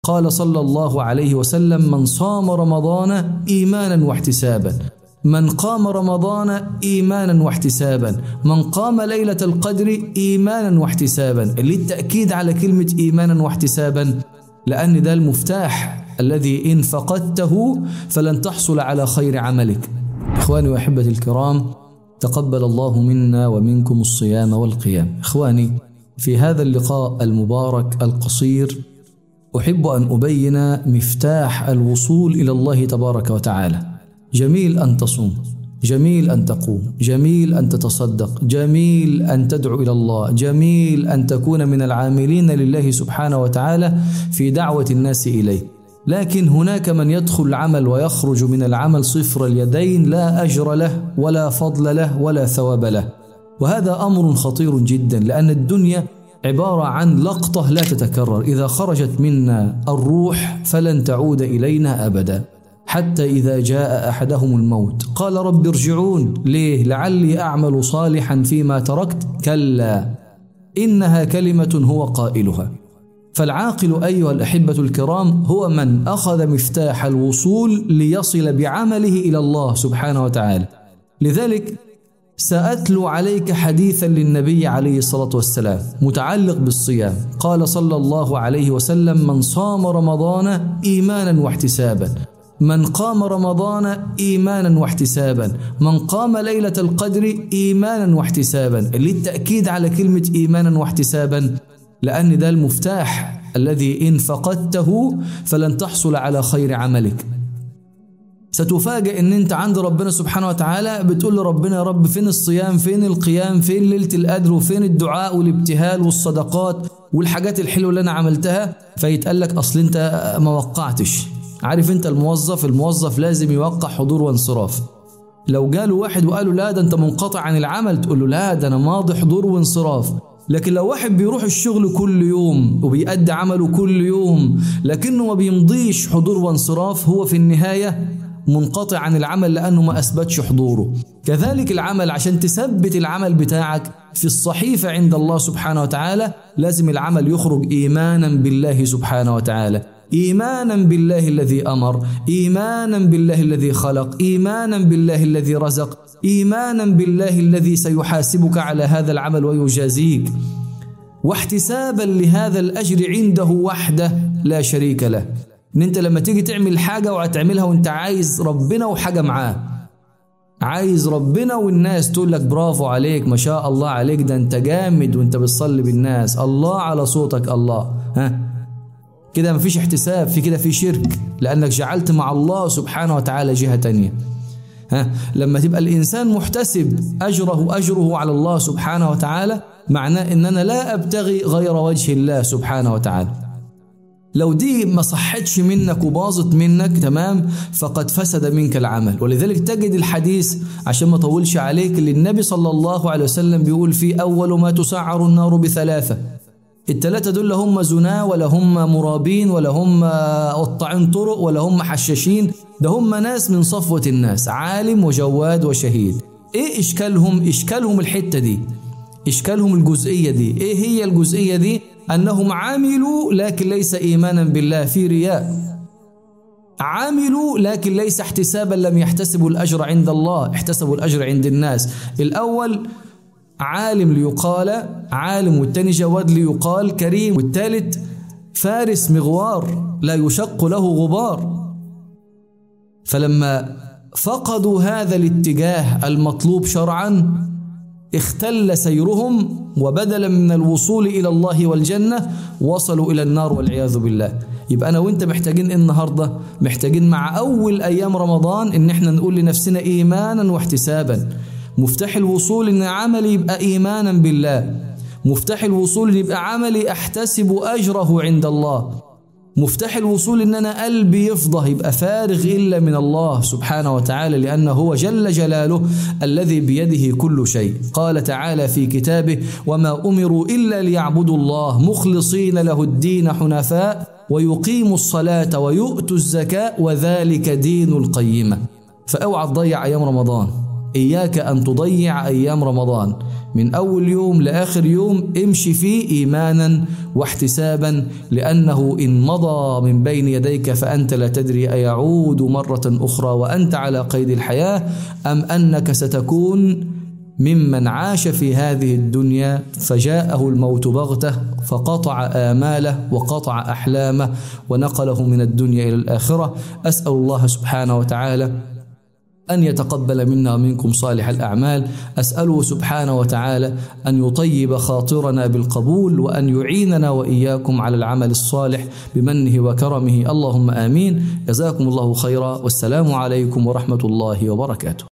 قال صلى الله عليه وسلم من صام رمضان إيمانا واحتسابا من قام رمضان إيمانا واحتسابا من قام ليلة القدر إيمانا واحتسابا للتأكيد على كلمة إيمانا واحتسابا لأن ده المفتاح الذي إن فقدته فلن تحصل على خير عملك إخواني وأحبتي الكرام تقبل الله منا ومنكم الصيام والقيام إخواني في هذا اللقاء المبارك القصير أحب أن أبين مفتاح الوصول إلى الله تبارك وتعالى جميل أن تصوم جميل أن تقوم جميل أن تتصدق جميل أن تدعو إلى الله جميل أن تكون من العاملين لله سبحانه وتعالى في دعوة الناس إليه لكن هناك من يدخل العمل ويخرج من العمل صفر اليدين لا أجر له ولا فضل له ولا ثواب له وهذا أمر خطير جدا لأن الدنيا عبارة عن لقطة لا تتكرر إذا خرجت منا الروح فلن تعود إلينا أبدا حتى إذا جاء أحدهم الموت قال رب ارجعون ليه لعلي أعمل صالحا فيما تركت كلا إنها كلمة هو قائلها فالعاقل أيها الأحبة الكرام هو من أخذ مفتاح الوصول ليصل بعمله إلى الله سبحانه وتعالى لذلك سأتلو عليك حديثا للنبي عليه الصلاة والسلام متعلق بالصيام قال صلى الله عليه وسلم من صام رمضان إيمانا واحتسابا من قام رمضان إيمانا واحتسابا من قام ليلة القدر إيمانا واحتسابا للتأكيد على كلمة إيمانا واحتسابا لأن ده المفتاح الذي إن فقدته فلن تحصل على خير عملك ستفاجئ ان انت عند ربنا سبحانه وتعالى بتقول لربنا يا رب فين الصيام فين القيام فين ليله القدر وفين الدعاء والابتهال والصدقات والحاجات الحلوه اللي انا عملتها فيتقال لك اصل انت ما وقعتش عارف انت الموظف الموظف لازم يوقع حضور وانصراف لو جاله واحد وقال له لا ده انت منقطع عن العمل تقول له لا ده انا ماضي حضور وانصراف لكن لو واحد بيروح الشغل كل يوم وبيأدي عمله كل يوم لكنه ما بيمضيش حضور وانصراف هو في النهايه منقطع عن العمل لأنه ما أثبتش حضوره كذلك العمل عشان تثبت العمل بتاعك في الصحيفة عند الله سبحانه وتعالى لازم العمل يخرج إيمانا بالله سبحانه وتعالى إيمانا بالله الذي أمر إيمانا بالله الذي خلق إيمانا بالله الذي رزق إيمانا بالله الذي سيحاسبك على هذا العمل ويجازيك واحتسابا لهذا الأجر عنده وحده لا شريك له ان انت لما تيجي تعمل حاجة وهتعملها وانت عايز ربنا وحاجة معاه عايز ربنا والناس تقول لك برافو عليك ما شاء الله عليك ده انت جامد وانت بتصلي بالناس الله على صوتك الله ها كده مفيش احتساب في كده في شرك لانك جعلت مع الله سبحانه وتعالى جهة تانية ها لما تبقى الانسان محتسب اجره اجره على الله سبحانه وتعالى معناه ان انا لا ابتغي غير وجه الله سبحانه وتعالى لو دي ما صحتش منك وباظت منك تمام فقد فسد منك العمل ولذلك تجد الحديث عشان ما اطولش عليك اللي النبي صلى الله عليه وسلم بيقول فيه اول ما تسعر النار بثلاثه الثلاثه دول هم زنا ولا هم مرابين ولا هم قطاعين طرق ولا هم حشاشين ده هم ناس من صفوه الناس عالم وجواد وشهيد ايه اشكالهم اشكالهم الحته دي اشكالهم الجزئيه دي ايه هي الجزئيه دي أنهم عملوا لكن ليس إيمانا بالله في رياء عملوا لكن ليس احتسابا لم يحتسبوا الأجر عند الله احتسبوا الأجر عند الناس الأول عالم ليقال عالم والتاني جواد ليقال كريم والثالث فارس مغوار لا يشق له غبار فلما فقدوا هذا الاتجاه المطلوب شرعا اختل سيرهم وبدلا من الوصول الى الله والجنه وصلوا الى النار والعياذ بالله يبقى انا وانت محتاجين ايه النهارده محتاجين مع اول ايام رمضان ان احنا نقول لنفسنا ايمانا واحتسابا مفتاح الوصول ان عملي يبقى ايمانا بالله مفتاح الوصول يبقى عملي احتسب اجره عند الله مفتاح الوصول ان انا قلبي يفضى يبقى فارغ الا من الله سبحانه وتعالى لانه هو جل جلاله الذي بيده كل شيء قال تعالى في كتابه وما امروا الا ليعبدوا الله مخلصين له الدين حنفاء ويقيموا الصلاه ويؤتوا الزكاه وذلك دين القيمه فاوعى تضيع ايام رمضان اياك ان تضيع ايام رمضان من أول يوم لآخر يوم امشي فيه إيمانا واحتسابا لأنه إن مضى من بين يديك فأنت لا تدري أيعود مرة أخرى وأنت على قيد الحياة أم أنك ستكون ممن عاش في هذه الدنيا فجاءه الموت بغته فقطع آماله وقطع أحلامه ونقله من الدنيا إلى الآخرة أسأل الله سبحانه وتعالى أن يتقبل منا ومنكم صالح الأعمال أسأله سبحانه وتعالى أن يطيب خاطرنا بالقبول وأن يعيننا وإياكم على العمل الصالح بمنه وكرمه اللهم آمين جزاكم الله خيرا والسلام عليكم ورحمة الله وبركاته